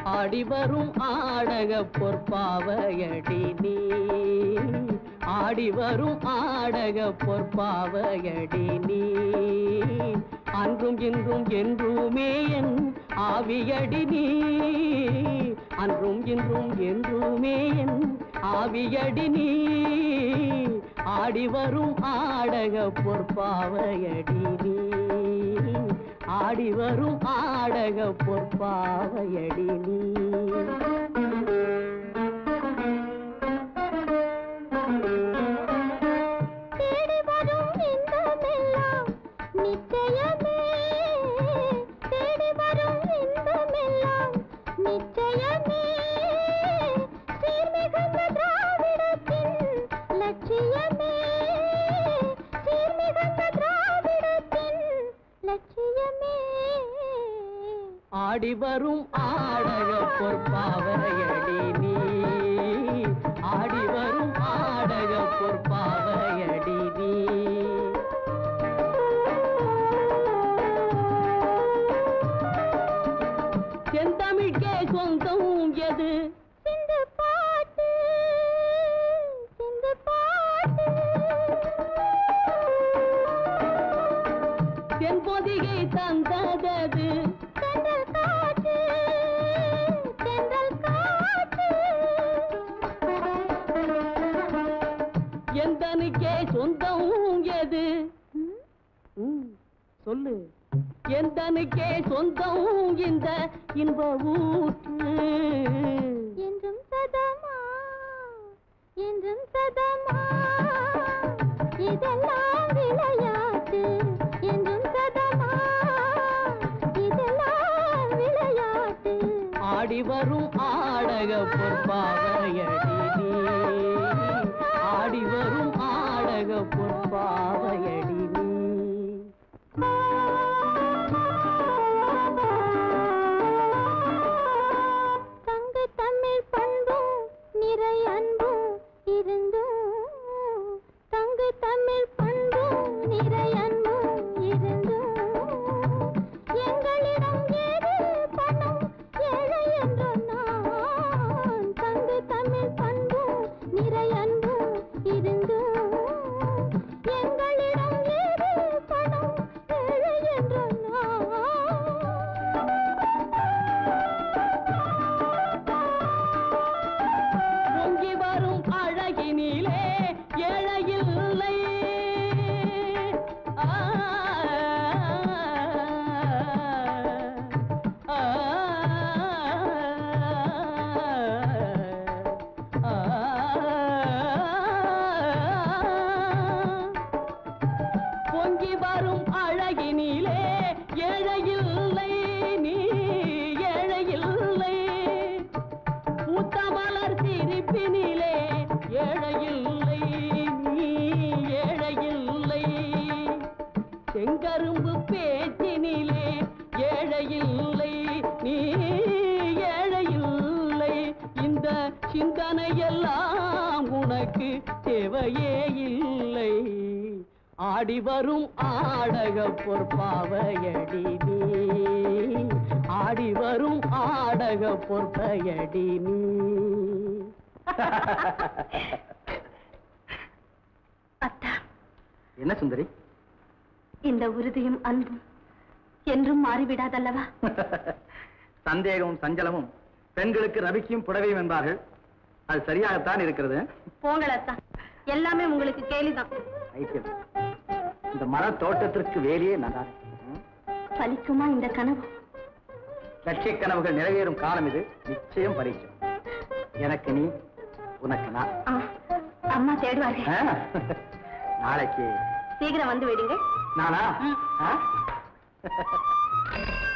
ஆடி வரும் ஆடக பொற்பாவையடி நீ ஆடி வரும் ஆடக பொற்பாவையடி நீ அன்றும் இன்றும் என்றுமே என் ஆவியடி நீ அன்றும் இன்றும் என்றுமே என் ஆவியடி நீ ஆடி வரும் ஆடக பொற்பாவையடி நீ ஆடி வரும் ஆடக பொற்பாவையடி நீ தேடி வரும் இன்பமெல்லாம் நிச்சயமே தேடி வரும் இன்பமெல்லாம் நிச்சயமே சீர்மிகுந்த திராவிடத்தின் லட்சியமே சீர்மிகுந்த திராவிடத்தின் லட்சியமே ஆடி வரும் ஆடக பொற்பாவையடி நீ ஆடி வரும் ஆடக பொற்பாவையடி நீ செந்தமிழ்கே சொந்தம் எது சிந்து பாட்டு சிந்து பாட்டு தென்பொதிகை தந்ததது தென்றல் காற்று தென்றல் காற்று எந்தனுக்கே சொந்தம் எது ம், சொல்லு எந்தனுக்கே சொந்தம் இந்த இன்ப ஊற்று என்றும் சதமா என்றும் சதமா இதெல்லாம் விளையாட்டு என்றும் சதமா இதெல்லாம் விளையாட்டு ஆடி வரும் ஆடக பொற்பாவையடி நீ ஆடி வரும் ஆடக பொற்பாவையடி நீ தங்கு தமிழ் பண்பும் நிறை அன்பும் இருந்தும் தங்கு தமிழ் பண்பும் நிறை அன்பும் இருந்தும் எங்களிடம் ஏது பணம் ஏழை என்ற நான் தங்கு தமிழ் பண்பும் நிறை அன்பும் இருந்தும் எங்களிடம் ஏது பணம் ஏழை என்ற நான் பொங்கி வரும் அழகினிலே ஏழையில்லை ஆ, ஆ, ஆ, பொங்கி வரும் அழகினிலே ஏழையில்லை நீ ஏழையில்லை பூத்தமலர் சிரிப்பினிலே ஏழையில்லை நீ ஏழையில்லை செங்கரும்பு பேச்சினிலே ஏழையில்லை நீ ஏழையில்லை இந்த சிந்தனையெல்லாம் உனக்கு தேவையே இல்லை ஆடி வரும் ஆடக பொற்பாவையடி நீ ஆடி வரும் ஆடக பொற்பையடி நீ அத்தா என்ன சுந்தரி இந்த உறுதியும் அன்பும் என்றும் மாறிவிடாதல்லவா சந்தேகமும் சஞ்சலமும் பெண்களுக்கு ரவிக்கும் புடவையும் என்பார்கள் அது சரியாகத்தான் இருக்கிறது போங்கள் அத்தா எல்லாமே உங்களுக்கு கேலிதான் ஐக்கியம் இந்த மர தோட்டத்திற்கு வேலையே நல்லா பலிக்குமா இந்த கனவு லட்சிய கனவுகள் நிறைவேறும் காலம் இது நிச்சயம் பரீட்சை எனக்கு நீ உனக்கு நான் ஆ, அம்மா தேடுவார்கள் ஆ? நாளைக்கு சீக்கிரம் வந்து விடுங்க நானா ம். ஆ?